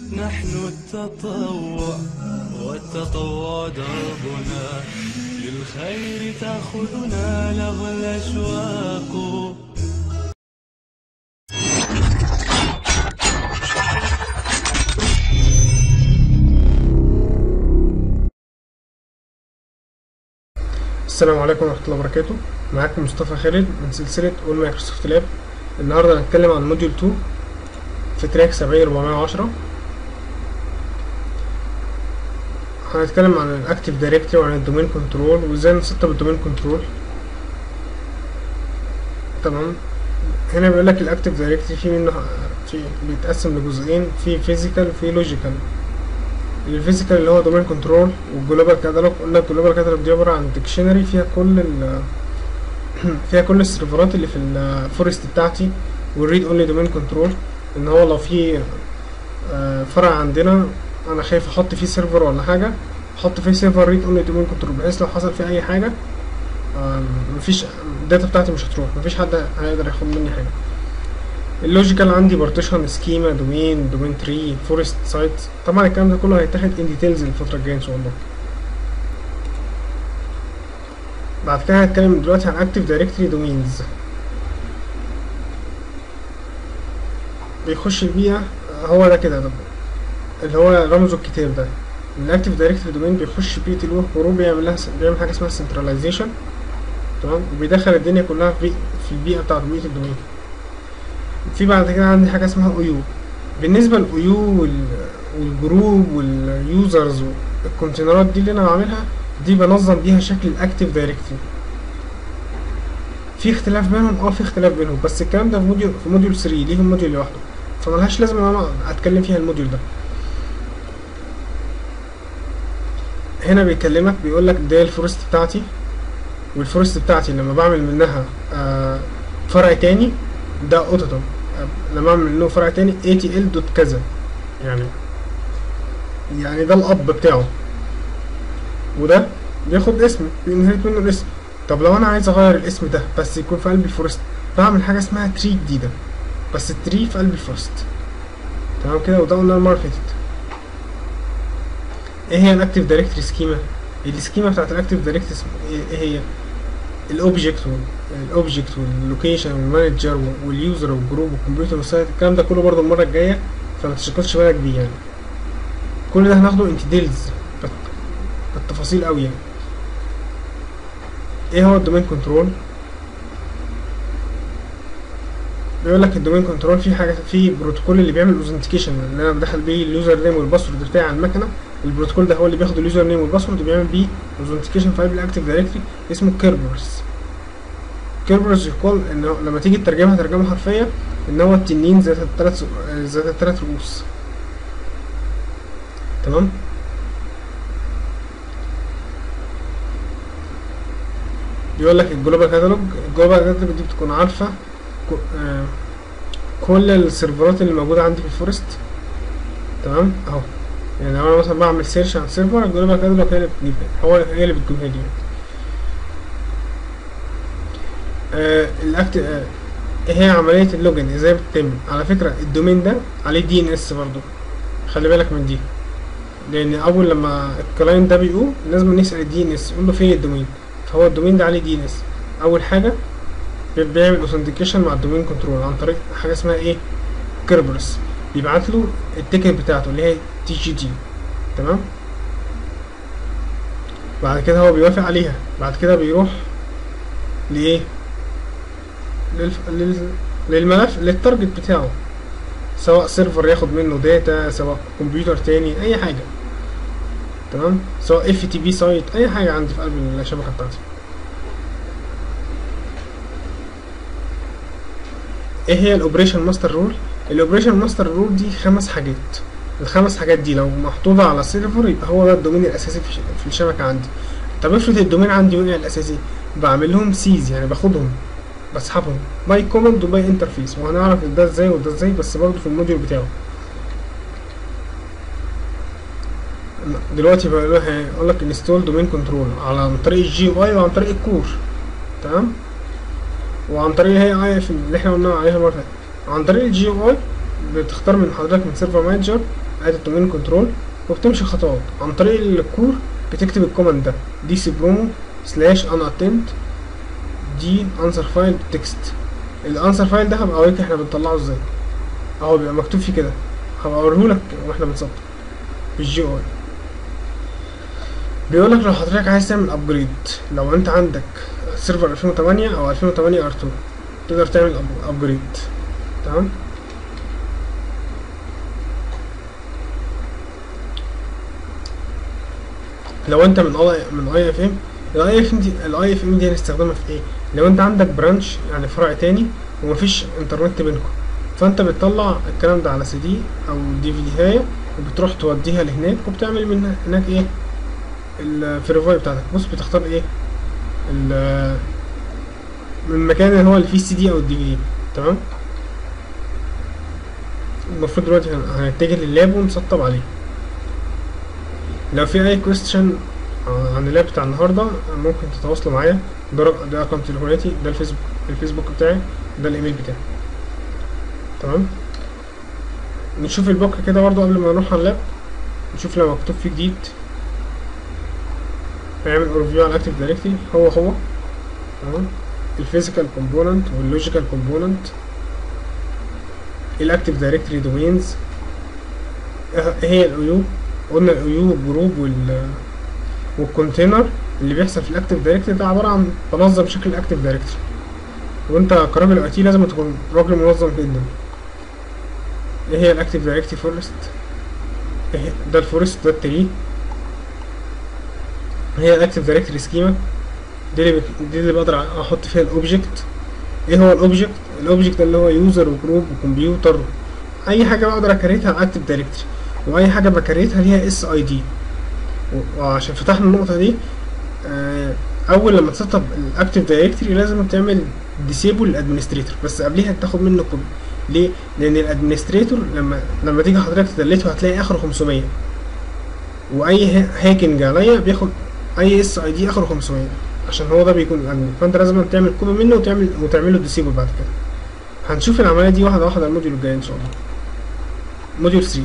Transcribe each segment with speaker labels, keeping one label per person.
Speaker 1: نحن التطوع والتطوع دربنا للخير تأخذنا له الأشواق
Speaker 2: السلام عليكم ورحمة الله وبركاته معاكم مصطفى خالد من سلسلة أول مايكروسوفت لاب النهاردة هنتكلم عن موديول 2 في تراك 70410 هنتكلم عن الاكتيف دايركتوري وعن الدومين كنترول وازاي نسطب الدومين كنترول تمام هنا بيقول لك الاكتيف دايركتوري في منه في بيتقسم لجزئين في فيزيكال وفي لوجيكال الفيزيكال اللي هو دومين كنترول والجلوبال كاتالوج قلنا الجلوبال كاتالوج دي عباره عن ديكشنري فيها كل ال فيها كل السيرفرات اللي في الفورست بتاعتي والريد اونلي دومين كنترول ان هو لو في آه، فرع عندنا انا خايف احط فيه سيرفر ولا حاجه احط فيه سيرفر ريد اونلي دومين كنترول بحيث لو حصل فيه اي حاجه آه، مفيش الداتا بتاعتي مش هتروح مفيش حد هيقدر ياخد مني حاجه اللوجيكال عندي بارتيشن سكيما دومين دومين تري فورست سايت طبعا الكلام ده كله هيتاخد ان ديتيلز الفتره الجايه ان شاء الله بعد كده هنتكلم دلوقتي عن اكتيف دايركتوري دومينز بيخش البيئه هو ده كده ده اللي هو رمزه الكتاب ده الاكتيف دايركتوري دومين بيخش بيئه الويب برو بيعمل لها بيعمل حاجه اسمها سنتراليزيشن تمام وبيدخل الدنيا كلها في في البيئه بتاعت بيئه الدومين في بعد كده عندي حاجه اسمها اويو بالنسبه للاويو والجروب واليوزرز والكونتينرات دي اللي انا بعملها دي بنظم بيها شكل الاكتيف دايركتوري في اختلاف بينهم اه في اختلاف بينهم بس الكلام ده في موديول في موديول 3 ليهم موديول لوحده فملهاش لازم ان انا اتكلم فيها الموديول ده هنا بيكلمك بيقول لك ده الفورست بتاعتي والفورست بتاعتي لما بعمل منها آه فرع تاني ده اوتوتوم لما اعمل منه فرع تاني atl دوت كذا يعني يعني ده الاب بتاعه وده بياخد اسم بينهرت منه الاسم طب لو انا عايز اغير الاسم ده بس يكون في قلب الفورست بعمل حاجه اسمها تري جديده بس التري في قلب الفورست تمام كده وده قلنا المره اللي فاتت ايه هي الاكتيف دايركتوري سكيما السكيما بتاعت الاكتيف دايركتوري ايه هي الاوبجكت الاوبجكت واللوكيشن والمانجر واليوزر والجروب والكمبيوتر والسايت الكلام ده كله برضه المره الجايه فما تشغلش بالك بيه يعني كل ده هناخده انت ديلز بالتفاصيل قوي يعني ايه هو الدومين كنترول بيقول لك الدومين كنترول في حاجه في بروتوكول اللي بيعمل اوثنتيكيشن اللي انا بدخل بيه اليوزر نيم والباسورد بتاعي على المكنه البروتوكول ده هو اللي بياخد اليوزر نيم والباسورد وبيعمل بيه اوثنتيكيشن في قلب الاكتيف دايركتوري اسمه كيربرز كيربرز يقول ان لما تيجي تترجمها ترجمه حرفيه ان هو التنين ذات الثلاث ذات الثلاث رؤوس تمام بيقول لك الجلوبال كاتالوج الجلوبال كاتالوج دي بتكون عارفه آه كل السيرفرات اللي موجوده عندي في الفورست تمام اهو يعني لو انا مثلا بعمل سيرش عن سيرفر الجلوبال كاتالوج هي اللي بتجيبها هو هي اللي بتجيبها لي آه الاكت آه ايه هي عمليه اللوجن ازاي بتتم على فكره الدومين ده عليه دي ان اس برضو خلي بالك من دي لان اول لما الكلاينت ده بيقوم لازم نسال الدي ان اس يقول له فين الدومين فهو الدومين ده عليه دي ان اس اول حاجه بيعمل اوثنتيكيشن مع الدومين كنترول عن طريق حاجه اسمها ايه كيربرس بيبعت له التيكت بتاعته اللي هي تي جي دي تمام بعد كده هو بيوافق عليها بعد كده بيروح لايه للف... لل... للملف للتارجت بتاعه سواء سيرفر ياخد منه داتا سواء كمبيوتر تاني اي حاجه تمام سواء اف تي بي سايت اي حاجه عندي في قلب الشبكه بتاعتي ايه هي الاوبريشن ماستر رول الاوبريشن ماستر رول دي خمس حاجات الخمس حاجات دي لو محطوطه على السيرفر يبقى هو ده الدومين الاساسي في الشبكه عندي طب افرض الدومين عندي وقع الاساسي بعمل لهم سيز يعني باخدهم بسحبهم باي كوماند وباي انترفيس وهنعرف ده ازاي وده ازاي بس برضه في الموديول بتاعه دلوقتي بقول لك انستول دومين كنترول على طريق الجي او اي وعن طريق الكور تمام وعن طريق هي اي اف اللي احنا قلنا عليها المره عن طريق الجي او اي بتختار من حضرتك من سيرفر مانجر ادي الدومين كنترول وبتمشي خطوات عن طريق الكور بتكتب الكوماند ده دي سي برومو سلاش ان اتمت دي انسر فايل تكست الانسر فايل ده هبقى اوريك احنا بنطلعه ازاي اهو بيبقى مكتوب فيه كده هبقى اوريهولك واحنا بنسطب في الجي اي بيقول لك لو حضرتك عايز تعمل ابجريد لو انت عندك سيرفر 2008 او 2008 ار 2 تقدر تعمل ابجريد تمام لو انت من اي من اي اف ام الاي اف ام دي الاي اف ام دي هنستخدمها في ايه لو انت عندك برانش يعني فرع تاني ومفيش انترنت بينكم فانت بتطلع الكلام ده على سي دي او دي في دي هايه وبتروح توديها لهناك وبتعمل من هناك ايه الفيريفاي بتاعتك بص بتختار ايه ال من المكان اللي هو اللي فيه السي دي او الدي في دي تمام المفروض دلوقتي هن- هنتجه لللاب ونسطب عليه لو في اي كويستشن عن اللاب بتاع النهارده ممكن تتواصلوا معايا ده رق- ده رقم تليفوناتي ده الفيسبوك الفيسبوك بتاعي ده الايميل بتاعي تمام نشوف البوك كده برضه قبل ما نروح على اللاب نشوف لو مكتوب فيه جديد هيعمل ريفيو على الاكتيف دايركتري هو هو تمام الفيزيكال كومبوننت واللوجيكال كومبوننت الاكتيف دايركتري دومينز ايه هي العيوب قلنا العيوب والجروب وال والكونتينر اللي بيحصل في الاكتيف دايركتري ده عباره عن تنظم شكل الاكتيف دايركتري وانت كراجل اي تي لازم تكون راجل منظم جدا ايه هي الاكتيف دايركتري فورست إيه ده الفورست ده التري هي الاكتيف دايركتري سكيما دي اللي بت... دي اللي بقدر احط فيها الاوبجكت ايه هو الاوبجكت الاوبجكت ده اللي هو يوزر وجروب وكمبيوتر اي حاجه بقدر اكريتها على اكتيف دايركتري واي حاجه بكريتها ليها اس اي دي وعشان فتحنا النقطه دي آه، اول لما تسطب الاكتيف دايركتري لازم تعمل ديسيبل الادمنستريتور بس قبليها تاخد منه كوبي ليه لان الادمنستريتور لما لما تيجي حضرتك تدلته هتلاقي اخره 500 واي ها- هاكينج عليا بياخد اي اس اي دي اخره 500 عشان هو ده بيكون الادمن فانت لازم تعمل كوبي منه وتعمل وتعمله ديسيبل بعد كده هنشوف العمليه دي واحده واحده الموديول الجاي ان شاء الله موديول 3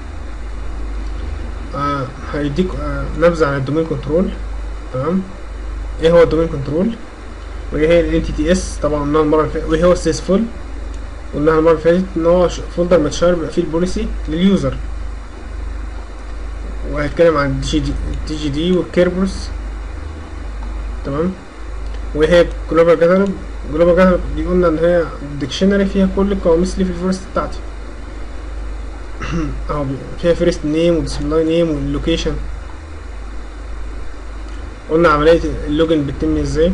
Speaker 2: آه هيديك آه نبذه عن الدومين كنترول تمام ايه هو الدومين كنترول وايه هي الان تي تي اس طبعا قلناها المره اللي فاتت وايه هو السيسفول قلناها المره اللي فاتت ان هو ش- فولدر متشار بيبقى فيه البوليسي لليوزر وهيتكلم عن الدي جي دي الدي جي دي والكيربرس تمام وايه هي جلوبال كاتالوج جلوبال كاتالوج دي قلنا ان هي ديكشنري فيها كل القواميس اللي في الفورست بتاعتي اهو بي- فيها فيرست نيم وديسبلاي نيم واللوكيشن قلنا عملية اللوجن بتتم ازاي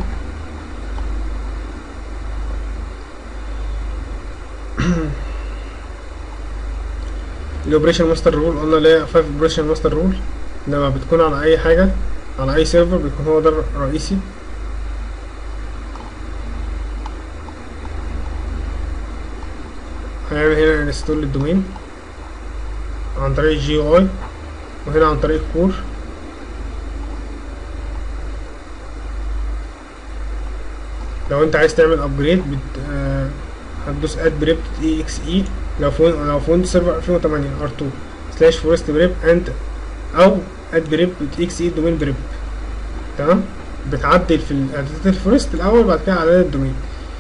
Speaker 2: الاوبريشن ماستر رول قلنا ليه 5 اوبريشن ماستر رول لما بتكون على اي حاجة على اي سيرفر بيكون هو ده الرئيسي هنعمل هنا انستول للدومين عن طريق الجي اي وهنا عن طريق الكور لو انت عايز تعمل ابجريد بت... آه هتدوس اد بريب اي اكس اي لو فون لو فون سيرفر 2008 ار 2 سلاش فورست بريب اند او اد بريب اكس اي دومين بريب تمام بتعدل في اعدادات الفورست الاول بعد كده اعدادات الدومين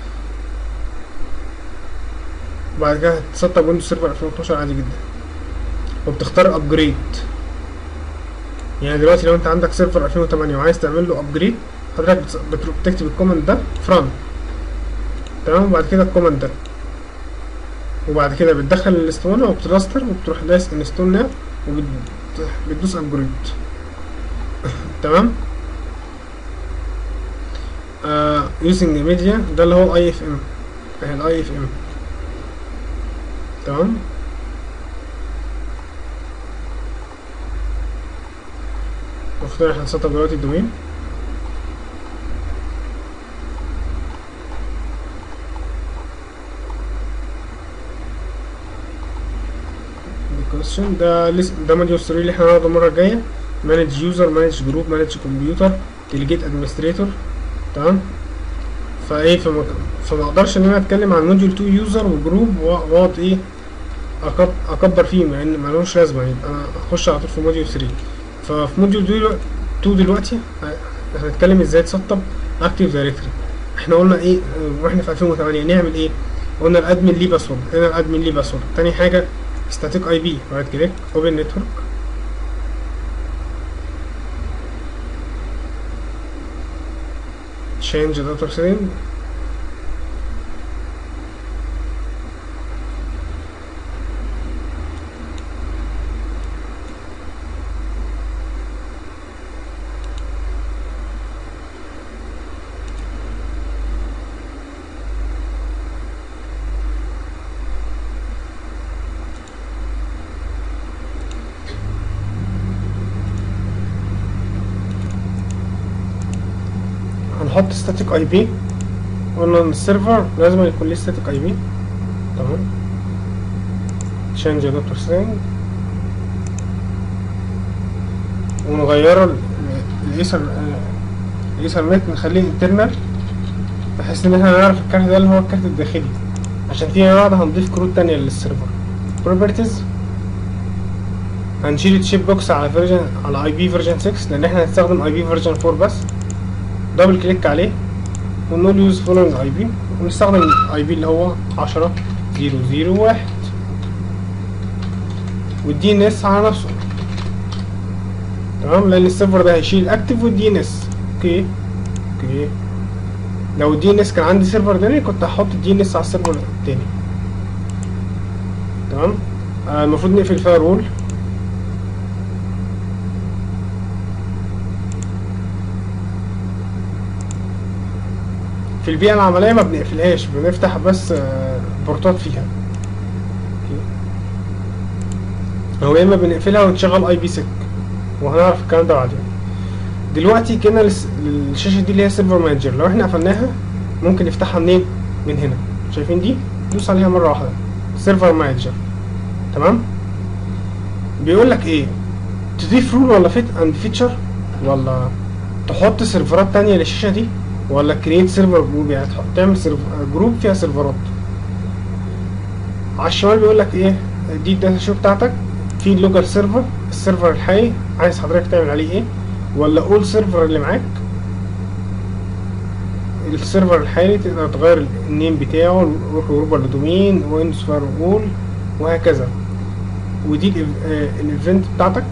Speaker 2: وبعد كده هتسطب ويندوز سيرفر 2012 عادي جدا وبتختار ابجريد يعني دلوقتي لو انت عندك سيرفر 2008 وعايز تعمل له ابجريد حضرتك بتس- بتروح بتكتب الكوماند ده فران تمام وبعد كده الكوماند ده وبعد كده بتدخل الاسطوانة وبتراستر وبتروح دايس انستول ناو وبتدوس ابجريد تمام آه يوزنج ميديا ده اللي هو اي اف ام اهي الاي اف ام تمام المفروض احنا هنسطب دلوقتي الدومين الكويشن ده لسه ده موديول 3 اللي احنا هناخده المره الجايه مانج يوزر مانج جروب مانج كمبيوتر ديليجيت ادمنستريتور تمام فايه فما فما اقدرش ان انا اتكلم عن موديول 2 يوزر وجروب واقعد ايه أكب- اكبر فيه مع ان ملوش لازمه يبقى انا اخش على طول في موديول 3 ففي موديول 2 دلوقتي ه- هنتكلم ازاي تسطب اكتيف دايركتوري احنا قلنا ايه آه، واحنا في 2008 نعمل ايه قلنا الادمن ليه باسورد هنا الادمن ليه باسورد تاني حاجه ستاتيك اي بي رايت كليك اوبن نتورك change data setting هنحط static اي بي قلنا ان السيرفر لازم يكون ليه static اي بي تمام change adapter setting ونغيره ال- الايثر الايثرنت نخليه internal بحيث ان احنا نعرف الكارت ده اللي هو الكارت الداخلي عشان فيما بعد هنضيف كروت تانية للسيرفر properties هنشيل التشيب بوكس على فيرجن على اي بي فيرجن 6 لان احنا هنستخدم اي بي فيرجن 4 بس دبل كليك عليه ونقول يوز فولوينج اي بي ونستخدم الاي بي اللي هو 10 0 0 1 والدي ان اس على نفسه تمام لان السيرفر ده هيشيل اكتف والدي ان اس اوكي اوكي لو الدي ان اس كان عندي سيرفر تاني كنت هحط الدي ان اس على السيرفر التاني تمام آه المفروض نقفل فيها رول في البيئة العملية ما بنقفلهاش بنفتح بس آه، بورتات فيها أوكي. هو يا اما بنقفلها ونشغل اي بي سيك وهنعرف الكلام ده بعدين دلوقتي كده الس- الشاشة دي اللي هي سيرفر مانجر لو احنا قفلناها ممكن نفتحها منين من هنا شايفين دي دوس عليها مرة واحدة سيرفر مانجر تمام بيقول لك ايه تضيف رول ولا فيت اند فيتشر ولا تحط سيرفرات تانية للشاشة دي ولا كرييت سيرفر جروب يعني تحط تعمل سيرفر جروب فيها سيرفرات على الشمال بيقول لك ايه دي الداتا شو بتاعتك في اللوكال سيرفر السيرفر الحالي عايز حضرتك تعمل عليه ايه ولا اول سيرفر اللي معاك السيرفر الحالي تقدر تغير النيم بتاعه روح جروب لدومين ويندوز فاير وول وهكذا ودي الإف- آه، الايفنت بتاعتك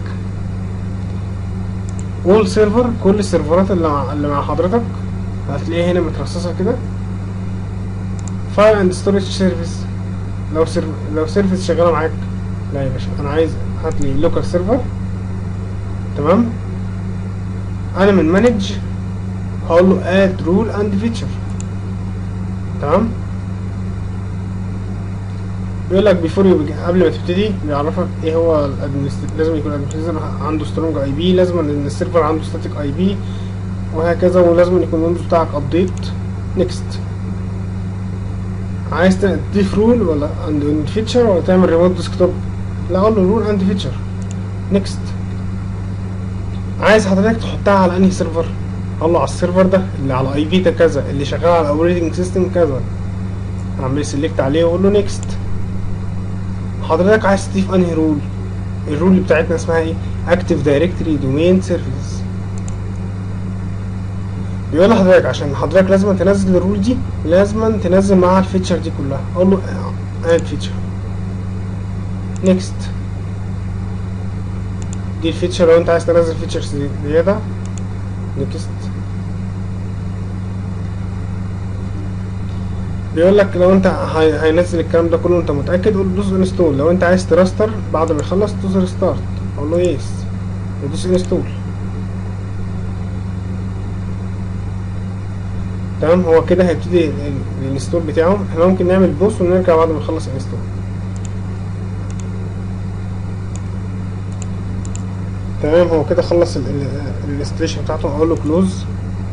Speaker 2: اول سيرفر كل السيرفرات اللي مع, اللي مع حضرتك هتلاقيها هنا مترصصه كده فايل اند ستورج سيرفيس لو سيرف لو سيرفيس شغاله معاك لا يا باشا انا عايز هات لي لوكال سيرفر تمام انا من مانج هقول له اد رول اند فيتشر تمام بيقول لك بيفور قبل ما تبتدي بيعرفك ايه هو الادمنستريتور لازم يكون الادمنستريتور عنده سترونج اي بي لازم ان السيرفر عنده ستاتيك اي بي وهكذا ولازم يكون الويندوز بتاعك ابديت نيكست عايز تضيف رول ولا اند فيتشر ولا تعمل ريموت ديسكتوب لا اقول له رول اند فيتشر نيكست عايز حضرتك تحطها على انهي سيرفر اقول له على السيرفر ده اللي على اي بي ده كذا اللي شغال على الاوبريتنج سيستم كذا اعمل سيلكت عليه واقول له نيكست حضرتك عايز تضيف انهي رول الرول بتاعتنا اسمها ايه اكتيف دايركتوري دومين سيرفيس بيقول لحضرتك عشان حضرتك لازم تنزل الرول دي لازم تنزل معاها الفيتشر دي كلها اقول له اد فيتشر نيكست دي الفيتشر لو انت عايز تنزل فيتشرز زياده نيكست بيقول لك لو انت هي- هينزل الكلام ده كله انت متاكد قول له دوس انستول لو انت عايز تراستر بعد ما يخلص دوس ريستارت اقول له يس ودوس انستول تمام هو كده هيبتدي ال- ال- الانستول بتاعه احنا ممكن نعمل بوست ونرجع بعد ما نخلص انستول تمام هو كده خلص الانستليشن بتاعته اقول له كلوز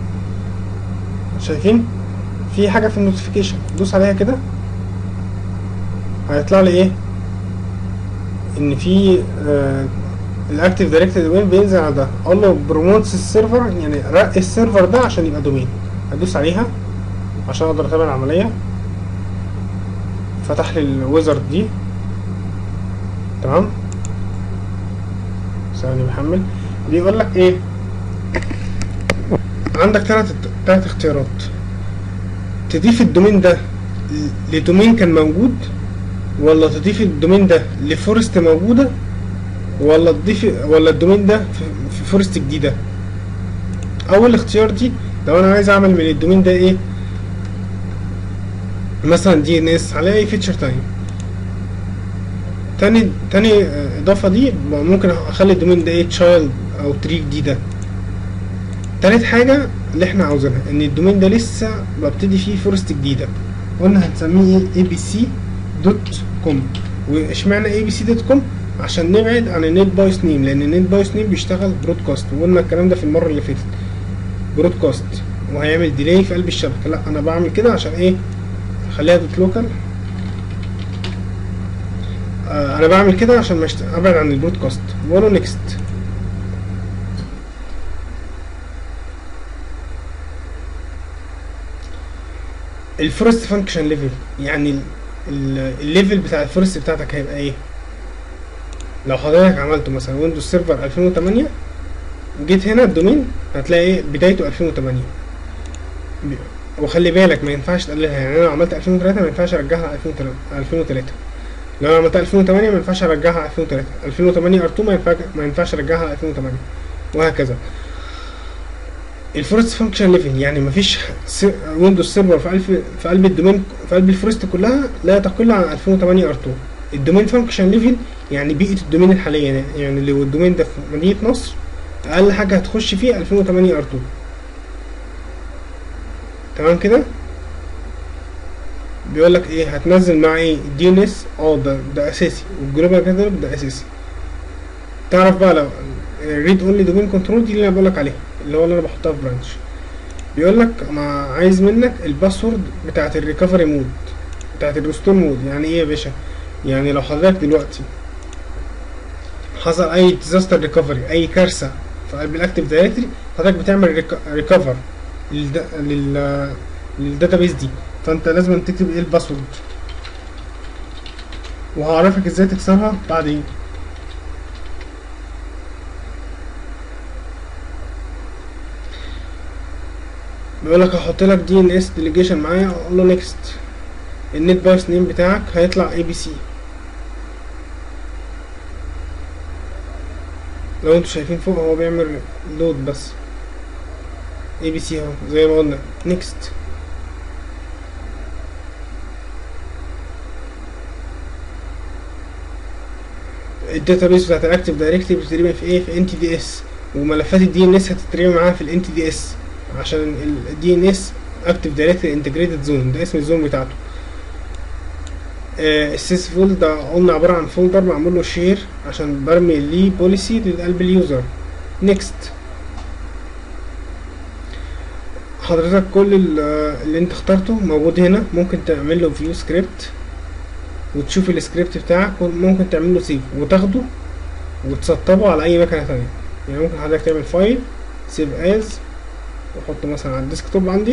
Speaker 2: شايفين في حاجه في النوتيفيكيشن دوس عليها كده هيطلع لي ايه ان في الاكتيف دايركتوري دومين بينزل على ده اقول له بروموتس السيرفر يعني رق السيرفر ده عشان يبقى دومين هدوس عليها عشان اقدر اتابع العمليه فتح لي الويزرد دي تمام ثاني بحمل بيقول لك ايه عندك ثلاث ثلاث اختيارات تضيف الدومين ده ل- لدومين كان موجود ولا تضيف الدومين ده لفورست موجودة ولا تضيف ولا الدومين ده في في فورست جديدة اول اختيار دي لو انا عايز اعمل من الدومين ده ايه مثلا دي ان اس على اي فيتشر تاني تاني تاني آه، اضافه دي ممكن اخلي الدومين ده ايه تشايلد او تري جديده تالت حاجه اللي احنا عاوزينها ان الدومين ده لسه ببتدي فيه فورست جديده قلنا هنسميه ايه اي بي سي دوت كوم واشمعنى اي بي سي دوت كوم عشان نبعد عن النت بايس نيم لان النت بايس نيم بيشتغل برودكاست وقلنا الكلام ده في المره اللي فاتت برودكاست وهيعمل ديلي في قلب الشبكه لا انا بعمل كده عشان ايه خليها دوت لوكال آه انا بعمل كده عشان مشت... ابعد عن البرودكاست واقول له نيكست الفورست فانكشن ليفل يعني ال- ال- الليفل بتاع الفورست بتاعتك هيبقى ايه لو حضرتك عملته مثلا ويندوز سيرفر 2008 جيت هنا الدومين هتلاقي ايه بدايته 2008 ب- وخلي بالك ما ينفعش تقللها يعني انا لو عملت 2003 ما ينفعش ارجعها 2003 2003 لو انا عملتها 2008 ما ينفعش ارجعها 2003 2008 ار2 ما ينفعش ما ينفعش ارجعها 2008 وهكذا الفورست فانكشن ليفل يعني مفيش ويندوز سيرفر في قلب في قلب الدومين في قلب الفورست كلها لا تقل عن 2008 ار2 الدومين فانكشن ليفل يعني بيئه الدومين الحاليه يعني لو الدومين ده في مدينه نصر اقل حاجه هتخش فيه 2008 ار2 تمام كده بيقول لك ايه هتنزل مع ايه الدي ان اس اه ده ده اساسي والجلوبال كاتالوج ده اساسي تعرف بقى لو ريد اونلي دومين كنترول دي اللي انا بقول لك عليها اللي هو اللي انا بحطها في برانش بيقول لك انا عايز منك الباسورد بتاعت الريكفري مود بتاعت الريستور مود يعني ايه يا باشا يعني لو حضرتك دلوقتي حصل اي ديزاستر ريكفري اي كارثه في قلب الاكتيف دايركتري حضرتك بتعمل ريكفر لل للداتابيس دي فانت لازم تكتب ايه الباسورد وهعرفك ازاي تكسرها بعدين بيقول لك هحط لك دي ان اس ديليجيشن معايا اقول له نيكست النت بايس نيم بتاعك هيطلع اي بي سي لو انتوا شايفين فوق هو بيعمل لود بس اي بي سي اهو زي ما قلنا نيكست الداتابيس بتاعت الاكتيف دايركتري بتترمي في ايه في ان تي دي اس وملفات الدي ان اس هتترمي معاها في الان تي دي اس عشان الدي ان اس اكتيف دايركتري انتجريتد زون ده اسم الزون بتاعته السيس فول ده قلنا عبارة عن فولدر معمول له شير عشان برمي ليه بوليسي لقلب اليوزر نيكست حضرتك كل ال- اللي انت اخترته موجود هنا ممكن تعمل له فيو سكريبت وتشوف السكريبت بتاعك وممكن تعمل له سيف وتاخده وتسطبه على اي مكنه تانية يعني ممكن حضرتك تعمل فايل سيف از واحطه مثلا على الديسكتوب عندي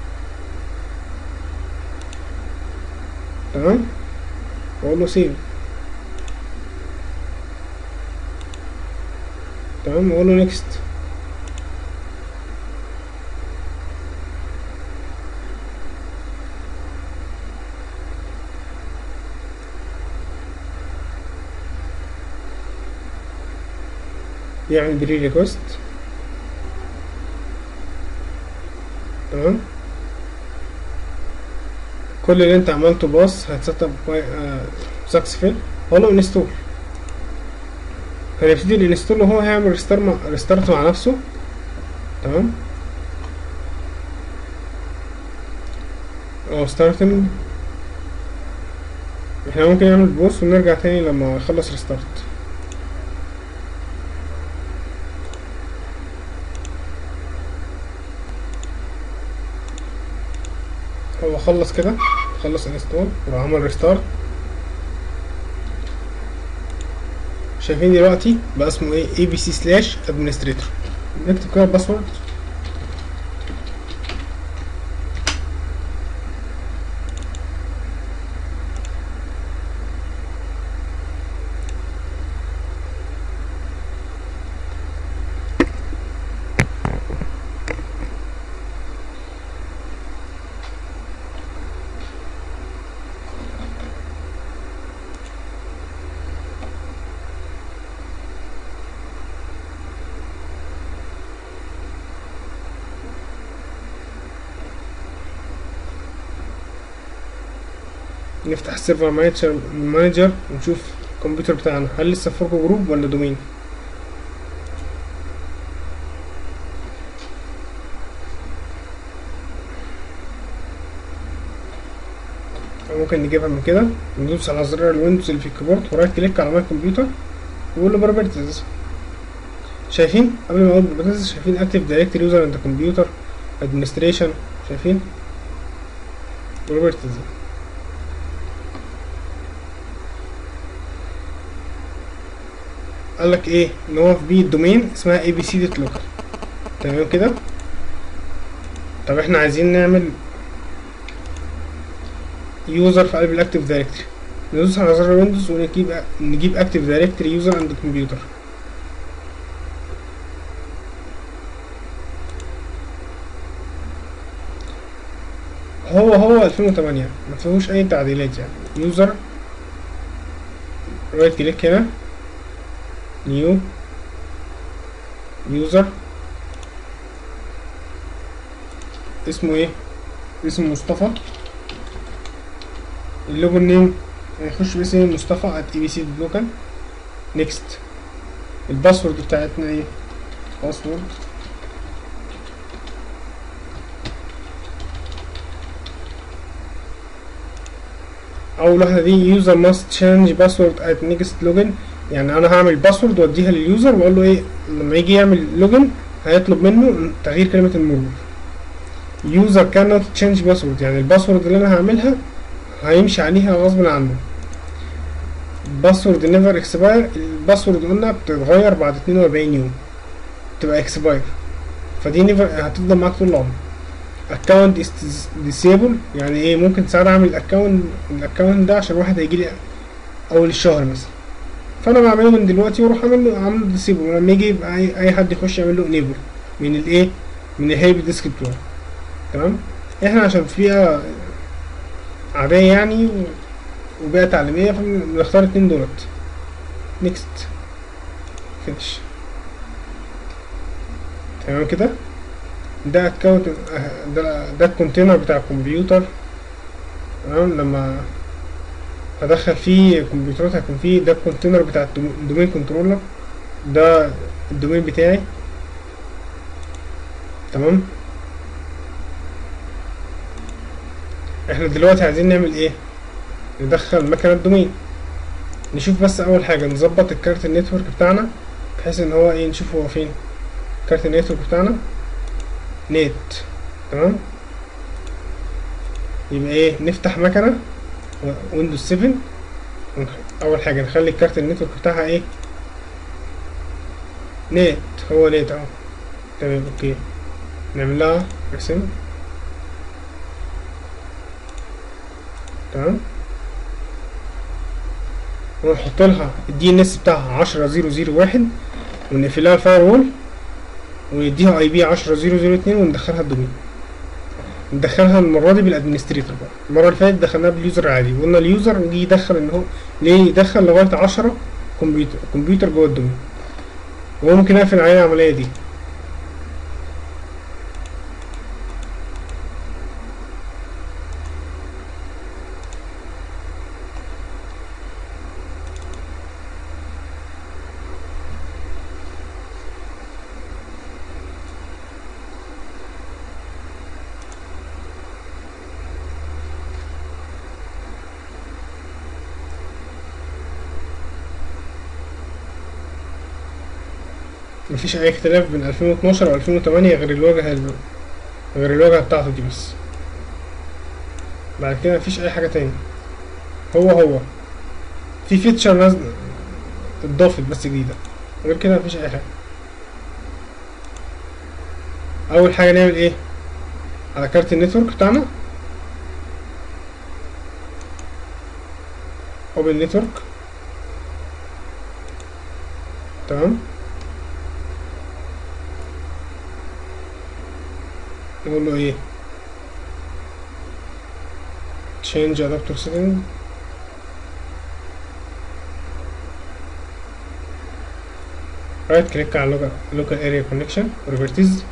Speaker 2: تمام واقول له سيف تمام واقول له نيكست يعمل بري ريكوست تمام كل اللي انت عملته باص هتسطب سكسفل هقول له انستول هيبتدي الانستول وهو هيعمل ريستار ريستارت مع نفسه تمام اه ستارتنج احنا ممكن نعمل بوست ونرجع تاني لما يخلص ريستارت هو خلص كده خلص انستول وراح عمل ريستارت شايفين دلوقتي بقى اسمه ايه اي بي سي سلاش ادمنستريتور نكتب كده الباسورد نفتح السيرفر مانجر مانجر ونشوف الكمبيوتر بتاعنا هل لسه فوركو جروب ولا دومين أو ممكن نجيبها من كده ندوس على زرار الويندوز اللي في الكيبورد ورايت كليك على ماي كمبيوتر ونقول له بروبرتيز شايفين قبل ما اقول بروبرتيز شايفين اكتف دايركتري يوزر اند كمبيوتر ادمنستريشن شايفين بروبرتيز قال لك ايه ان هو في بي الدومين اسمها اي بي سي دوت لوكال تمام كده طب احنا عايزين نعمل يوزر في قلب الاكتيف دايركتري ندوس على زر ويندوز ونجيب نجيب اكتيف دايركتري يوزر اند كمبيوتر هو هو 2008 ما فيهوش اي تعديلات يعني يوزر رايت كليك هنا نيو يوزر اسمه ايه اسمه مصطفى اللوجو نيم هيخش باسم مصطفى at abc لوكال نيكست الباسورد بتاعتنا ايه باسورد اول واحده دي يوزر ماست تشينج باسورد ات نيكست لوجن يعني انا هعمل باسورد واديها لليوزر واقول له ايه لما يجي يعمل لوجن هيطلب منه تغيير كلمه المرور يوزر كانت تشينج باسورد يعني الباسورد اللي انا هعملها هيمشي عليها غصب عنه باسورد نيفر اكسباير الباسورد قلنا بتتغير بعد 42 يوم تبقى اكسباير فدي نيفر هتفضل معاك طول العمر اكونت ديسيبل يعني ايه ممكن ساعات اعمل الاكونت الاكونت ده عشان واحد هيجي لي اول الشهر مثلا فانا بعمله من دلوقتي واروح اعمل له اعمل له ديسيبل ولما يجي يبقى اي, اي حد يخش يعمل له انيبل من الايه من الهيلب ديسك بتوعه تمام احنا عشان فيها عادية يعني وبيئة تعليمية فبنختار اتنين دولت نيكست فينش تمام كده ده اكونت ده ده الكونتينر بتاع الكمبيوتر تمام لما هدخل فيه كمبيوترات هيكون فيه ده الكونتينر بتاع الدومين كنترولر ده الدومين بتاعي تمام احنا دلوقتي عايزين نعمل ايه ندخل مكنة دومين نشوف بس اول حاجة نظبط الكارت النتورك بتاعنا بحيث ان هو ايه نشوف هو فين كارت النتورك بتاعنا نت تمام يبقى ايه نفتح مكنة ويندوز 7 اول حاجة نخلي الكارت النتورك بتاعها ايه نت هو نت اهو تمام اوكي نعمل لها رسم تمام ونحط لها الدي ان اس بتاعها عشرة زيرو زيرو واحد ونقفلها الفاير وول ونديها اي بي عشرة زيرو زيرو اتنين وندخلها الدومين ندخلها المرة دي بالادمنستريتور بقى المرة اللي فاتت دخلناها باليوزر العادي وقلنا اليوزر يجي يدخل ان هو ليه يدخل لغاية عشرة كمبيوتر كمبيوتر جوه الدومين وممكن اقفل عليه العملية دي مفيش اي اختلاف بين 2012 و 2008 غير الواجهة ال... غير الواجهة بتاعته دي بس بعد كده مفيش اي حاجة تاني هو هو في فيتشر نازل اتضافت بس جديدة غير كده مفيش اي حاجة اول حاجة نعمل ايه على كارت النتورك بتاعنا اوبن نتورك تمام نقول له ايه change adapter setting رايت كليك على local area connection properties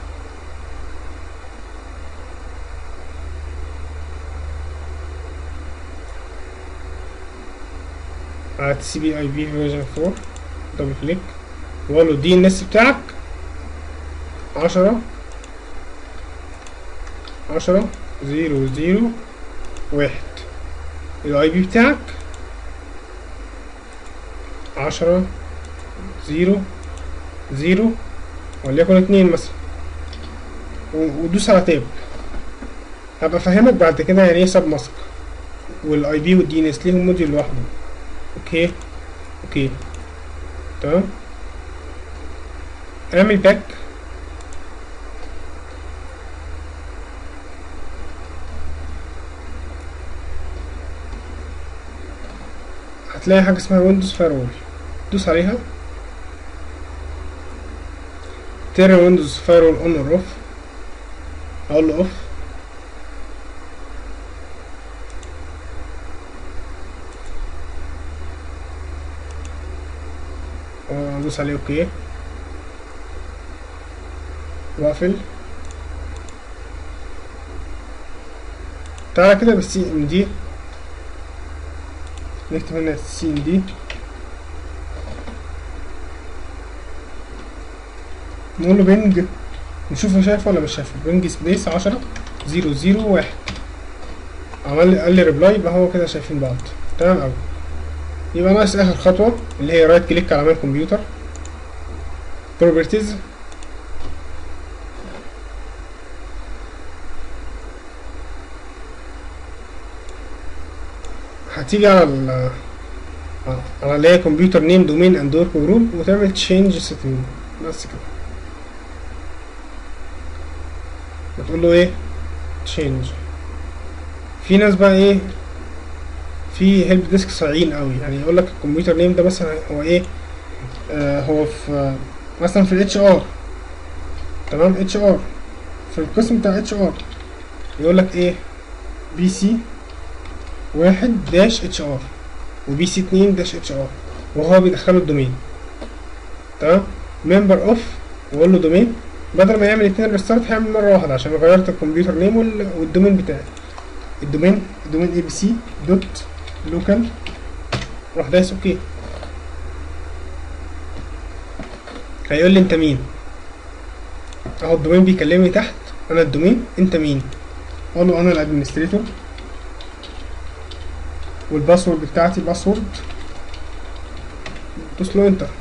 Speaker 2: تي سي بي اي بي فيرجن 4 دبل كليك واقول له دي النس بتاعك عشرة عشرة زيرو زيرو واحد الاي بي بتاعك عشرة زيرو زيرو وليكن اتنين مثلا و- ودوس على تاب هبقى افهمك بعد كده يعني ايه سب ماسك والاي بي والدي ان اس ليهم موديول لوحده اوكي اوكي تمام اعمل باك هتلاقي حاجة اسمها ويندوز فايرول دوس عليها تيرن ويندوز فايرول اون اور اوف اقول له اوف وادوس عليه اوكي واقفل تعالى كده بالسي ام دي نكتب هنا سي ام دي نقول له بنج نشوفه شايفه ولا مش شايفه بنج سبيس عشرة زيرو زيرو واحد عمل لي قال لي ريبلاي يبقى هو كده شايفين بعض تمام اوي يبقى ناقص اخر خطوة اللي هي رايت كليك على ماي كمبيوتر بروبرتيز هتيجي على ال على اللي هي كمبيوتر نيم دومين اند ورك جروب وتعمل تشينج سيتنج بس كده وتقول له ايه تشينج في ناس بقى ايه في هيلب ديسك صايعين قوي يعني يقول لك الكمبيوتر نيم ده مثلا هو ايه آه هو في آه مثلا في الاتش ار تمام اتش ار في القسم بتاع اتش ار يقول لك ايه بي سي واحد داش اتش ار وبي سي اتنين داش اتش ار وهو بيدخله الدومين تمام ممبر اوف واقول له دومين بدل ما يعمل اتنين ريستارت هيعمل مره واحده عشان غيرت الكمبيوتر نيم وال- والدومين بتاعي الدومين الدومين اي بي سي دوت لوكال روح دايس اوكي هيقول لي انت مين اهو الدومين بيكلمني تحت انا الدومين انت مين اقول له انا الادمنستريتور والباسورد بتاعتي باسورد دوس له انتر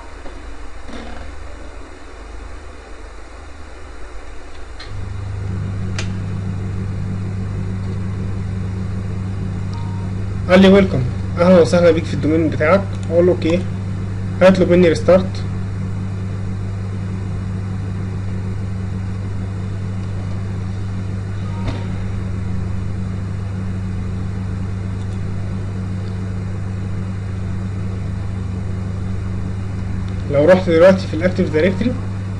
Speaker 2: قال لي ويلكم اهلا وسهلا بيك في الدومين بتاعك اقول له اوكي هيطلب مني ريستارت لو رحت دلوقتي في الاكتيف دايركتري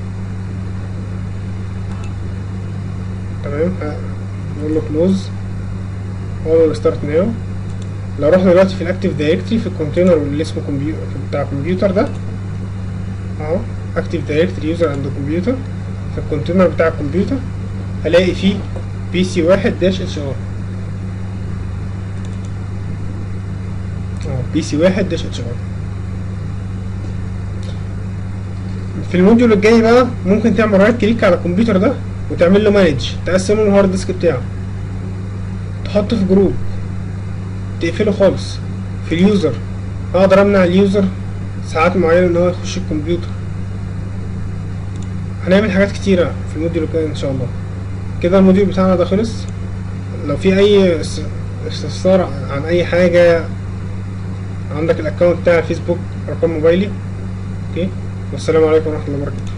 Speaker 2: تمام ه- نقول له كلوز اقول له ريستارت ناو لو رحنا دلوقتي في الاكتيف دايركتري في الكونتينر اللي اسمه كمبيوتر بتاع الكمبيوتر ده اهو اكتيف دايركتري يوزر اند كمبيوتر في الكونتينر بتاع الكمبيوتر هلاقي فيه بي سي واحد داش اتش ار اه بي سي واحد داش اتش ار في الموديول الجاي بقى ممكن تعمل رايت كليك على الكمبيوتر ده وتعمل له مانج تقسم له الهارد ديسك بتاعه تحطه في جروب تقفله خالص في اليوزر اقدر امنع اليوزر ساعات معينه ان هو يخش الكمبيوتر هنعمل حاجات كتيره في الموديول الجاي ان شاء الله كده الموديول بتاعنا ده خلص لو في اي اس- استفسار عن اي حاجه عندك الاكونت بتاع الفيسبوك ارقام موبايلي اوكي والسلام عليكم ورحمه الله وبركاته